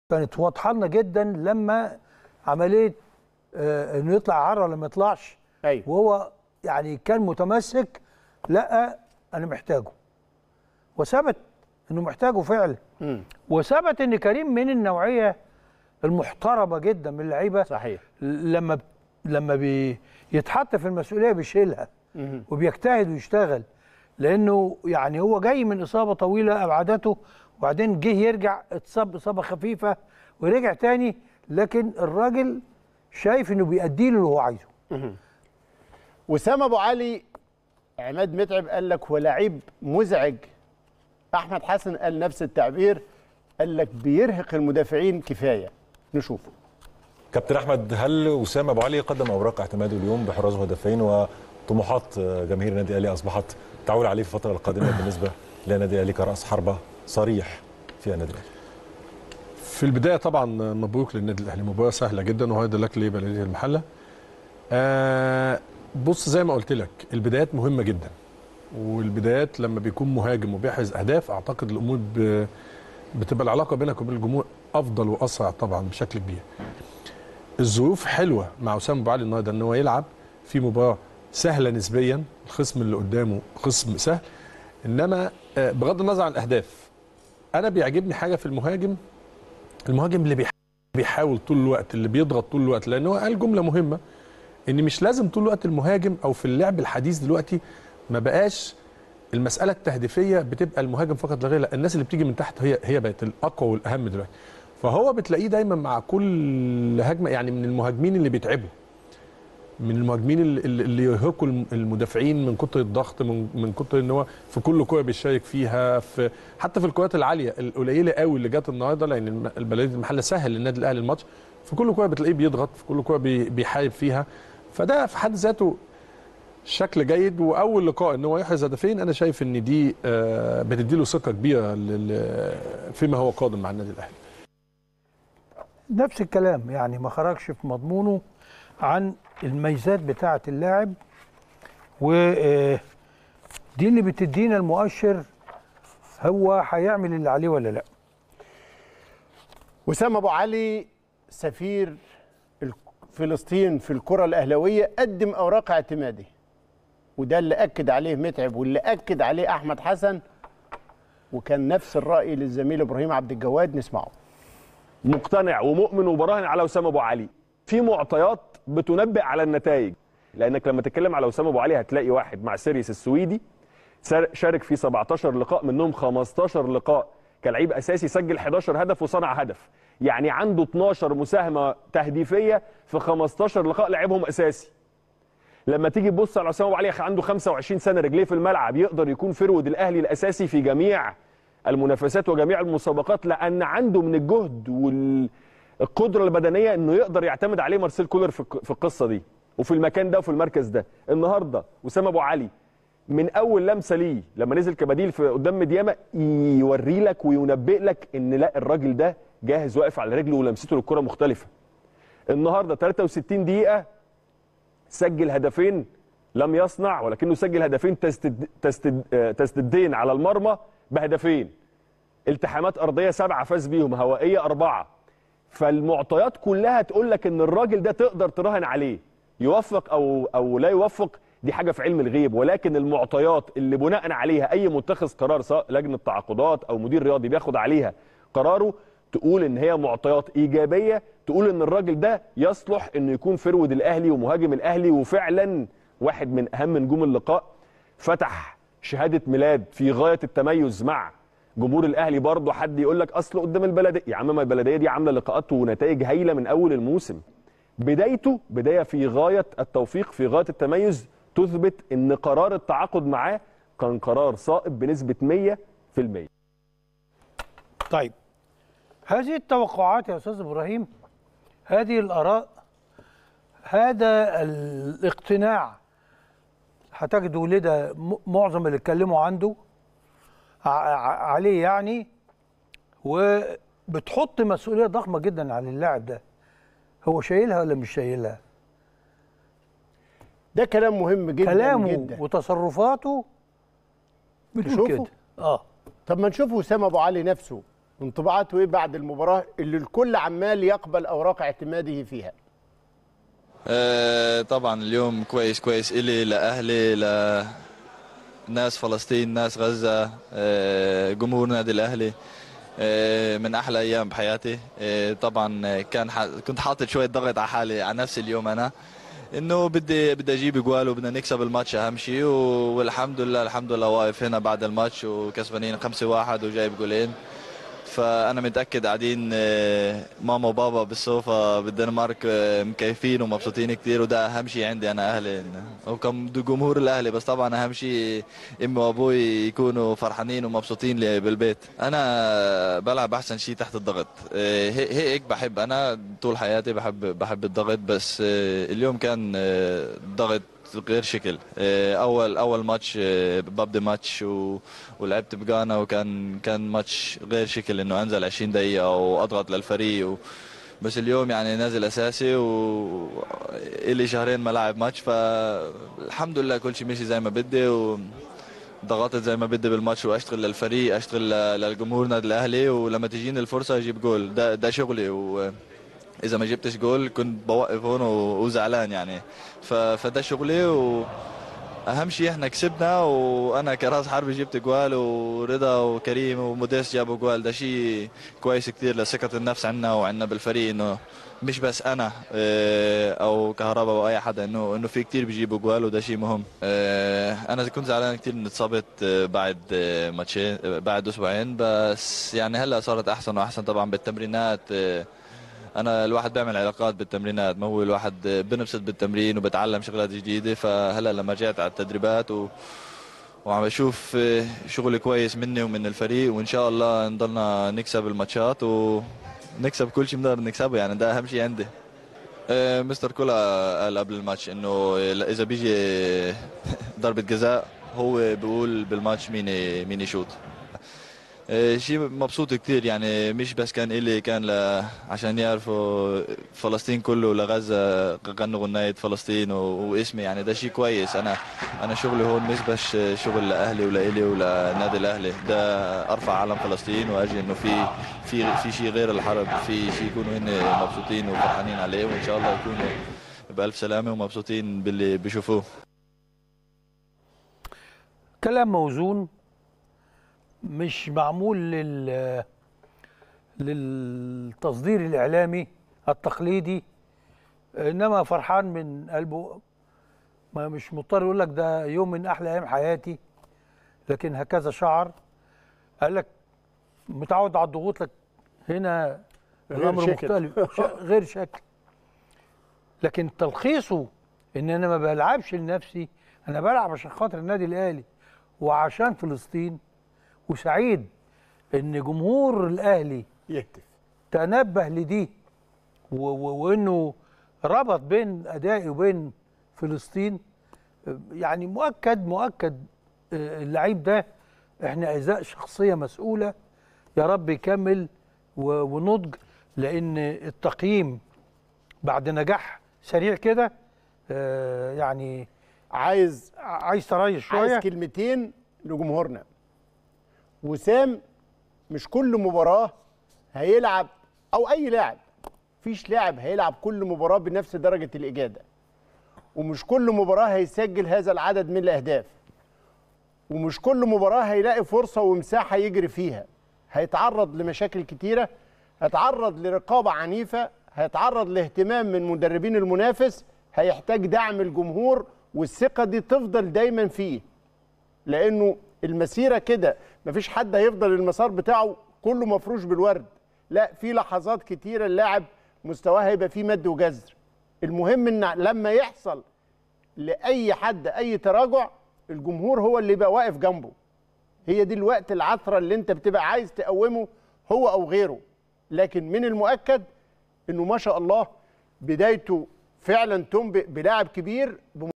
كانت واضحه لنا جدا لما عمليه آه انه يطلع عرى ولا ما يطلعش ايوه وهو يعني كان متمسك لا انا محتاجه وثبت انه محتاجه فعلا مم. وثبت ان كريم من النوعيه المحترمه جدا من اللعيبه صحيح لما لما بيتحط في المسؤوليه بيشيلها مم. وبيجتهد ويشتغل لانه يعني هو جاي من اصابه طويله ابعدته وبعدين جه يرجع اتصاب اصابه خفيفه ورجع تاني لكن الراجل شايف انه بيأدي له اللي هو عايزه وسام ابو علي عماد متعب قال لك هو لعيب مزعج احمد حسن قال نفس التعبير قال لك بيرهق المدافعين كفايه نشوفه كابتن احمد هل وسام ابو علي قدم اوراق اعتماده اليوم بحرازه هدفين وطموحات جماهير النادي الاهلي اصبحت تعول عليه في الفتره القادمه بالنسبه للنادي الاهلي كراس حربه صريح في النادي الاهلي في البدايه طبعا مبروك للنادي الاهلي مباراه سهله جدا وهذا لك ليه بلديه المحله آه بص زي ما قلت لك البدايات مهمه جدا والبدايات لما بيكون مهاجم وبيحرز اهداف اعتقد الامور ب... بتبقى العلاقه بينك وبين الجمهور افضل واسرع طبعا بشكل كبير الظروف حلوه مع اسامه ابو علي النهارده ان هو يلعب في مباراه سهله نسبيا الخصم اللي قدامه خصم سهل انما آه، بغض النظر عن الاهداف انا بيعجبني حاجه في المهاجم المهاجم اللي بيح- بيحاول طول الوقت اللي بيضغط طول الوقت لان هو قال جمله مهمه ان مش لازم طول الوقت المهاجم او في اللعب الحديث دلوقتي ما بقاش المساله التهديفيه بتبقى المهاجم فقط لا غير لا الناس اللي بتيجي من تحت هي هي بقت الاقوى والاهم دلوقتي فهو بتلاقيه دايما مع كل هجمه يعني من المهاجمين اللي بيتعبوا من المهاجمين اللي, اللي يرهقوا الم- المدافعين من كتر الضغط من من كتر ان هو في كل كوره بيشارك فيها في حتى في الكرات العاليه القليله قوي اللي جت النهارده لان الم- البلديه المحله سهل للنادي الاهلي الماتش في كل كوره بتلاقيه بيضغط في كل كوره بي- بيحارب فيها فده في حد ذاته شكل جيد واول لقاء ان هو يحرز هدفين انا شايف ان دي آه، بتديله ثقه كبيره لل- فيما هو قادم مع النادي الاهلي نفس الكلام يعني ما خرجش في مضمونه عن الميزات بتاعه اللاعب ودي اللي بتدينا المؤشر هو هيعمل اللي عليه ولا لا وسام ابو علي سفير ال- فلسطين في الكره الاهلاويه قدم اوراق اعتماده وده اللي اكد عليه متعب واللي اكد عليه احمد حسن وكان نفس الراي للزميل ابراهيم عبد الجواد نسمعه مقتنع ومؤمن وبراهن على وسام ابو علي في معطيات بتنبئ على النتائج لانك لما تتكلم على وسام ابو علي هتلاقي واحد مع سيريس السويدي سار- شارك في 17 لقاء منهم 15 لقاء كلعيب اساسي سجل 11 هدف وصنع هدف يعني عنده 12 مساهمه تهديفيه في 15 لقاء لعبهم اساسي لما تيجي تبص على وسام ابو علي عنده 25 سنه رجليه في الملعب يقدر يكون فرود الاهلي الاساسي في جميع المنافسات وجميع المسابقات لان عنده من الجهد والقدره البدنيه انه يقدر يعتمد عليه مارسيل كولر في الق- في القصه دي وفي المكان ده وفي المركز ده النهارده وسام ابو علي من اول لمسه ليه لما نزل كبديل في قدام مديامه يوري لك وينبئ لك ان لا الراجل ده جاهز واقف على رجله ولمسته للكره مختلفه النهارده 63 دقيقه سجل هدفين لم يصنع ولكنه سجل هدفين تسدد تسدد آه، تسديدين على المرمى بهدفين التحامات ارضيه سبعه فاز بيهم هوائيه اربعه فالمعطيات كلها تقول لك ان الراجل ده تقدر تراهن عليه يوفق او او لا يوفق دي حاجه في علم الغيب ولكن المعطيات اللي بناء عليها اي متخذ قرار سواء لجنه تعاقدات او مدير رياضي بياخد عليها قراره تقول ان هي معطيات ايجابيه تقول ان الراجل ده يصلح انه يكون فرود الاهلي ومهاجم الاهلي وفعلا واحد من اهم نجوم اللقاء فتح شهاده ميلاد في غايه التميز مع جمهور الاهلي برضه حد يقول لك اصل قدام البلديه يا عم ما البلديه دي عامله لقاءات ونتائج هايله من اول الموسم بدايته بدايه في غايه التوفيق في غايه التميز تثبت ان قرار التعاقد معاه كان قرار صائب بنسبه 100% طيب هذه التوقعات يا استاذ ابراهيم هذه الاراء هذا الاقتناع هتجدوا لدى م- معظم اللي اتكلموا عنده ع- ع- عليه يعني وبتحط مسؤوليه ضخمه جدا على اللاعب ده هو شايلها ولا مش شايلها ده كلام مهم جدا كلامه جدا وتصرفاته بتقول نشوفه؟ كده اه طب ما نشوف وسام ابو علي نفسه انطباعاته ايه بعد المباراه اللي الكل عمال يقبل اوراق اعتماده فيها آه، طبعا اليوم كويس كويس إلي لأهلي لناس فلسطين ناس غزة آه، جمهور نادي الأهلي آه، من أحلى أيام بحياتي آه، طبعا كان ح- كنت حاطط شوية ضغط على حالي على نفسي اليوم أنا انه بدي بدي اجيب جوال وبدنا نكسب الماتش اهم شيء والحمد لله الحمد لله واقف هنا بعد الماتش وكسبانين 5-1 وجايب جولين فانا متاكد قاعدين آه، ماما وبابا بالسوفا بالدنمارك آه، مكيفين ومبسوطين كتير وده اهم شيء عندي انا اهلي وكم جمهور الاهلي بس طبعا اهم شيء امي وابوي يكونوا فرحانين ومبسوطين لي بالبيت انا بلعب احسن شيء تحت الضغط آه، هي- هيك بحب انا طول حياتي بحب بحب الضغط بس آه، اليوم كان آه، ضغط غير شكل آه، اول اول ماتش آه، ببدا ماتش و... ولعبت بغانا وكان كان ماتش غير شكل انه انزل 20 دقيقه واضغط للفريق و... بس اليوم يعني نازل اساسي و الي شهرين ما لعب ماتش فالحمد لله كل شيء مشي زي ما بدي و ضغطت زي ما بدي بالماتش واشتغل للفريق اشتغل ل- للجمهور نادي الاهلي ولما تجيني الفرصه اجيب جول ده ده شغلي و اذا ما جبتش جول كنت بوقف هون و- وزعلان يعني ف... فده شغلي و اهم شيء احنا كسبنا وانا كراس حربي جبت جوال ورضا وكريم وموديس جابوا جوال ده شيء كويس كثير لثقه النفس عنا وعنا بالفريق انه مش بس انا اه، او كهرباء او اي حدا انه انه في كثير بيجيبوا جوال وده شيء مهم اه، انا كنت زعلان كثير اني اتصبت اه، بعد اه، ماتشين اه، بعد اسبوعين بس يعني هلا صارت احسن واحسن طبعا بالتمرينات اه، انا الواحد بيعمل علاقات بالتمرينات ما هو الواحد بنبسط بالتمرين وبتعلم شغلات جديده فهلا لما رجعت على التدريبات و وعم بشوف آه، شغل كويس مني ومن الفريق وان شاء الله نضلنا نكسب الماتشات ونكسب كل شيء بنقدر نكسبه يعني ده اهم شيء عندي آه، مستر كولا قال قبل الماتش انه اذا بيجي ضربه جزاء هو بيقول بالماتش مين مين يشوط آه، شيء مبسوط كثير يعني مش بس كان إلي كان ل... عشان يعرفوا فلسطين كله لغزة غنوا غناية فلسطين و... واسمي يعني ده شيء كويس أنا أنا شغلي هون مش بس شغل لأهلي ولإلي ولنادي الأهلي ده أرفع علم فلسطين وأجي إنه في في في شيء غير الحرب في شيء يكونوا هن مبسوطين وفرحانين عليه وإن شاء الله يكونوا بألف سلامة ومبسوطين باللي بيشوفوه كلام موزون مش معمول لل للتصدير الاعلامي التقليدي انما فرحان من قلبه ما مش مضطر يقول لك ده يوم من احلى ايام حياتي لكن هكذا شعر قال لك متعود على الضغوط لك هنا غير الامر شكل. مختلف ش- غير شكل لكن تلخيصه ان انا ما بلعبش لنفسي انا بلعب عشان خاطر النادي الاهلي وعشان فلسطين وسعيد ان جمهور الاهلي يهتف تنبه لدي و- و- وانه ربط بين ادائي وبين فلسطين يعني مؤكد مؤكد آه، اللعيب ده احنا ازاء شخصيه مسؤوله يا رب يكمل و- ونضج لان التقييم بعد نجاح سريع كده آه، يعني عايز عايز تريش شويه عايز كلمتين لجمهورنا وسام مش كل مباراة هيلعب أو أي لاعب فيش لاعب هيلعب كل مباراة بنفس درجة الإجادة ومش كل مباراة هيسجل هذا العدد من الأهداف ومش كل مباراة هيلاقي فرصة ومساحة يجري فيها هيتعرض لمشاكل كتيرة هيتعرض لرقابة عنيفة هيتعرض لاهتمام من مدربين المنافس هيحتاج دعم الجمهور والثقة دي تفضل دايما فيه لانه المسيره كده مفيش حد هيفضل المسار بتاعه كله مفروش بالورد لا في لحظات كتيره اللاعب مستواه هيبقى فيه مد وجزر المهم ان لما يحصل لاي حد اي تراجع الجمهور هو اللي يبقى واقف جنبه هي دي الوقت العثره اللي انت بتبقى عايز تقومه هو او غيره لكن من المؤكد انه ما شاء الله بدايته فعلا تنبئ بلاعب كبير